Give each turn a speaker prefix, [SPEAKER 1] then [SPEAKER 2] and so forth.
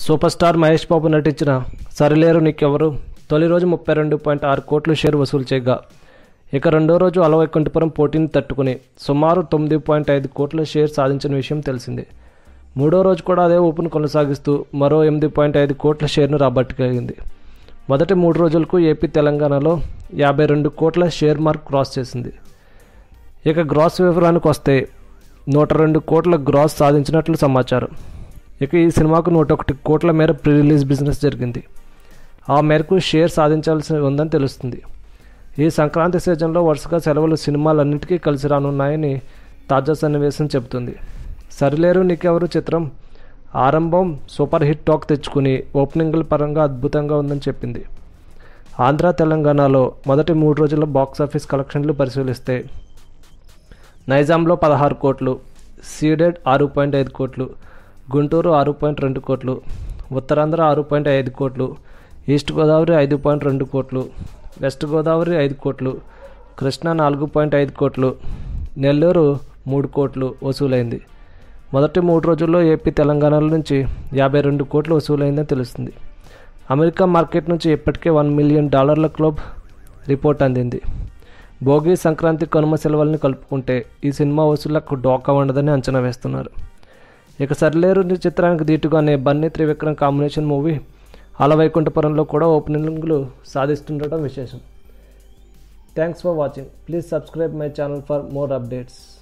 [SPEAKER 1] super star Mahesh బాబు నటించిన సరిలేరు నీకెవరు తొలి రోజు ముప్పై రెండు పాయింట్ ఆరు కోట్లు షేర్ వసూలు చేయగా ఇక రెండో రోజు అలవైకుంఠపురం పోటీని తట్టుకుని సుమారు తొమ్మిది పాయింట్ ఐదు కోట్ల షేర్ సాధించిన విషయం తెలిసిందే మూడో రోజు కూడా అదే ఊపును కొనసాగిస్తూ మరో ఎనిమిది పాయింట్ ఐదు కోట్ల షేర్ను రాబట్టుకలిగింది మొదటి మూడు రోజులకు ఏపీ తెలంగాణలో యాభై రెండు కోట్ల షేర్ మార్క్ క్రాస్ చేసింది ఇక గ్రాస్ వివరానికి వస్తే నూట రెండు కోట్ల గ్రాస్ సాధించినట్లు సమాచారం ఇక ఈ సినిమాకు నూట ఒకటి కోట్ల మేర ప్రీ రిలీజ్ బిజినెస్ జరిగింది ఆ మేరకు షేర్ సాధించాల్సి ఉందని తెలుస్తుంది ఈ సంక్రాంతి సీజన్లో వరుసగా సెలవులు సినిమాలన్నిటికీ కలిసి రానున్నాయని తాజా సన్నివేశం చెబుతుంది సరిలేరు నీకెవరు చిత్రం ఆరంభం సూపర్ హిట్ టాక్ తెచ్చుకుని ఓపెనింగ్ల పరంగా అద్భుతంగా ఉందని చెప్పింది ఆంధ్ర తెలంగాణలో మొదటి మూడు రోజుల బాక్సాఫీస్ కలెక్షన్లు పరిశీలిస్తే నైజాంలో పదహారు కోట్లు సీడెడ్ ఆరు పాయింట్ ఐదు కోట్లు గుంటూరు ఆరు పాయింట్ రెండు కోట్లు ఉత్తరాంధ్ర ఆరు పాయింట్ ఐదు కోట్లు ఈస్ట్ గోదావరి ఐదు పాయింట్ రెండు కోట్లు వెస్ట్ గోదావరి ఐదు కోట్లు కృష్ణా నాలుగు పాయింట్ ఐదు కోట్లు నెల్లూరు మూడు కోట్లు వసూలైంది మొదటి మూడు రోజుల్లో ఏపీ తెలంగాణల నుంచి యాభై రెండు కోట్లు వసూలైందని తెలుస్తుంది అమెరికా మార్కెట్ నుంచి ఇప్పటికే వన్ మిలియన్ డాలర్ల క్లబ్ రిపోర్ట్ అందింది భోగి సంక్రాంతి కనుమ సెలవుల్ని కలుపుకుంటే ఈ సినిమా వసూళ్లకు డోకా ఉండదని అంచనా వేస్తున్నారు ఇక సరిలేరు చిత్రానికి దీటుగానే బన్నీ త్రివిక్రమ్ కాంబినేషన్ మూవీ అలవైకుంఠపురంలో కూడా ఓపెనింగ్లు సాధిస్తుండటం విశేషం thanks for watching please subscribe my channel for more updates